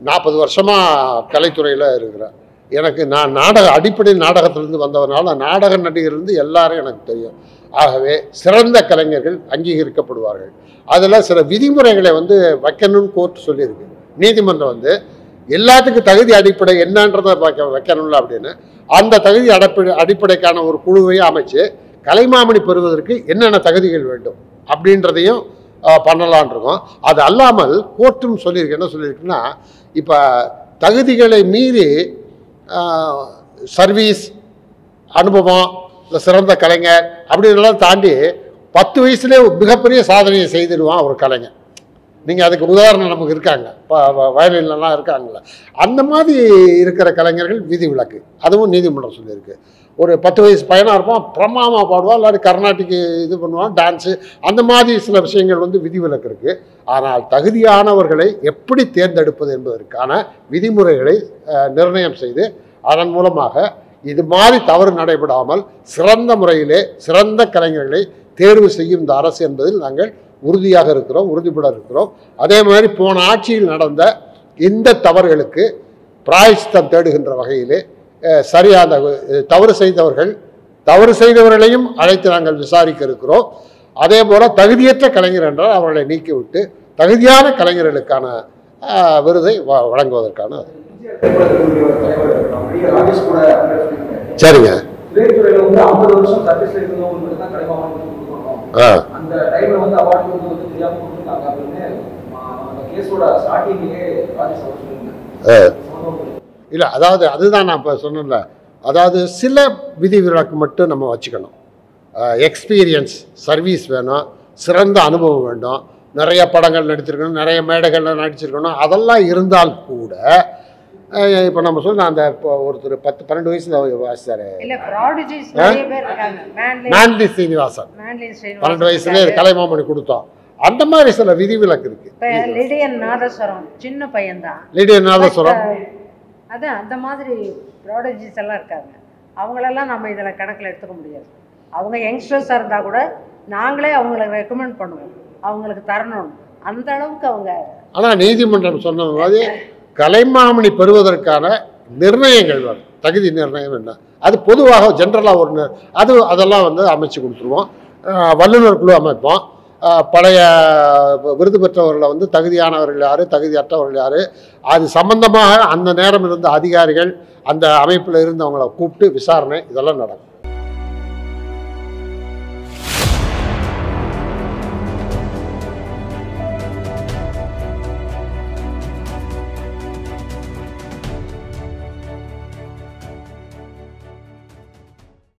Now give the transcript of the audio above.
நாற்பது வருஷமாக கலைத்துறையில் இருக்கிறேன் எனக்கு நான் நாடக அடிப்படை நாடகத்திலிருந்து வந்தவனால நாடக நடிகர்லேருந்து எல்லாரும் எனக்கு தெரியும் ஆகவே சிறந்த கலைஞர்கள் அங்கீகரிக்கப்படுவார்கள் அதில் சில விதிமுறைகளை வந்து வைக்கணும்னு கோர்ட் சொல்லியிருக்கு நீதிமன்றம் வந்து எல்லாத்துக்கும் தகுதி அடிப்படை என்னன்றதை வைக்க வைக்கணும்ல அப்படின்னு அந்த தகுதி அடிப்படை அடிப்படைக்கான ஒரு குழுவையும் அமைச்சு கலைமாமணி பெறுவதற்கு என்னென்ன தகுதிகள் வேண்டும் அப்படின்றதையும் அஹ், பண்ணலாம்னு இருக்கோம் அது அல்லாமல் கோர்ட்டும் சொல்லியிருக்கு என்ன சொல்லியிருக்குன்னா இப்போ தகுதிகளை மீறி சர்வீஸ் அனுபவம் இந்த சிறந்த கலைஞர் அப்படின்றலாம் தாண்டி பத்து வயசுலேயே மிகப்பெரிய சாதனையை செய்திடுவான் ஒரு கலைஞர் நீங்கள் அதுக்கு உதாரணம் நமக்கு இருக்காங்க இப்போ வயலின்லாம் இருக்காங்கல்ல அந்த மாதிரி இருக்கிற கலைஞர்கள் விதி விலக்கு அதுவும் நீதிமன்றம் சொல்லியிருக்கு ஒரு பத்து வயசு பையனாக இருப்பான் பிரமாமா பாடுவான் இல்லாட்டி கர்நாடிக் இது பண்ணுவான் டான்ஸு அந்த மாதிரி சில விஷயங்கள் வந்து விதிவிலக்கு இருக்குது ஆனால் தகுதியானவர்களை எப்படி தேர்ந்தெடுப்பது என்பதற்கான விதிமுறைகளை அஹ், நிர்ணயம் செய்து அதன் மூலமாக இது மாதிரி தவறு நடைபெறாமல் சிறந்த முறையிலே சிறந்த கலைஞர்களை தேர்வு செய்யும் இந்த அரசு என்பதில் நாங்கள் உறுதியாக இருக்கிறோம் உறுதிப்பட இருக்கிறோம் அதே மாதிரி போன ஆட்சியில் நடந்த இந்த தவறுகளுக்கு பிராயச்சித்தம் தேடுகின்ற வகையிலே அஹ், சரியான அஹ், தவறு செய்தவர்கள் தவறு செய்தவர்களையும் அழைத்து நாங்கள் விசாரிக்க இருக்கிறோம் அதே போல தகுதியற்ற கலைஞர் என்றால் அவர்களை நீக்கிவிட்டு தகுதியான கலைஞர்களுக்கான அஹ், விருதை வ- வழங்குவதற்கான திரைப்படத்தினுடைய ஒரு தலைவர் நடிகர் ராஜேஷ் கூட அப்படியே சொல்லியிருக்காரு. சரிங்க திரைத்துறையில வந்து 50 வருஷம் சர்வீஸ்ல இருந்தவங்களுக்கு மட்டும் தான் கலைமாமணி விருது கொடுக்கணும். ஆ அந்த டைம்ல வந்து அவார்டு வந்து வந்து தெரியாம கொடுத்துருக்காங்க அப்படின்னு ஆ, அந்த கேஸோட ஸ்டார்டிங்லயே ராஜேஷ் அவர் சொல்லியிருந்தாங்க ஆ. சம்பவம் இல்லை அதாவது அதுதான் நான் இப்போ சொன்னேன்ல அதாவது சில விதி விலக்கு மட்டும் நம்ம வச்சுக்கணும் எக்ஸ்பீரியன்ஸ் சர்வீஸ் வேணும் சிறந்த அனுபவம் வேண்டும் நிறைய படங்கள் நடிச்சிருக்கணும் நிறைய மேடைகளில் நடிச்சிருக்கணும் அதெல்லாம் இருந்தால் கூட இப்போ நம்ம சொன்ன அந்த இப்போ ஒருத்தர் பத்து பன்னெண்டு வயசில் வாசித்தார் இல்ல ப்ராடிஜிஸ் நிறைய பேர் இருக்காங்க மேன்லி மேன்லி சீனிவாசன் மேன்லி பன்னெண்டு வயசுலேயே கலைமாமணி கொடுத்தோம் அந்த மாதிரி சில விதிவிலக்கு இப்ப இருக்குது லிடியன் நாதஸ்வரம் சின்ன பையன்தான் லிடிய நாதஸ்வரம் அதான் அந்த மாதிரி ப்ராடஜிஸ் எல்லாம் இருக்காங்க அவங்களெல்லாம் நம்ம இதுல கணக்குல எடுத்துக்க முடியாது அவங்க யங்ஸ்டர்ஸாக இருந்தா கூட நாங்களே அவங்களை ரெக்கமெண்ட் பண்ணுவோம் அவங்களுக்கு தரணும் அந்த அளவுக்கு அவங்க ஆனால் நீதிமன்றம் சொன்ன மாதிரி கலைமாமணி பெறுவதற்கான நிர்ணயங்கள் வரும் தகுதி நிர்ணயம் என்ன அது பொதுவாக ஜென்ரலாக ஒரு நி- அது அதெல்லாம் வந்து அமைச்சு கொடுத்துருவோம் அஹ் வல்லுநர் குழு அமைப்போம் அஹ் பழைய விருது பெற்றவர்களை வந்து தகுதியானவர்கள் யார் தகுதியற்றவர்கள் யார் அது சம்பந்தமாக அந்த நேரம் இருந்த அதிகாரிகள் அந்த அமைப்பில் இருந்தவங்களை கூப்பிட்டு விசாரணை இதெல்லாம் நடக்கும்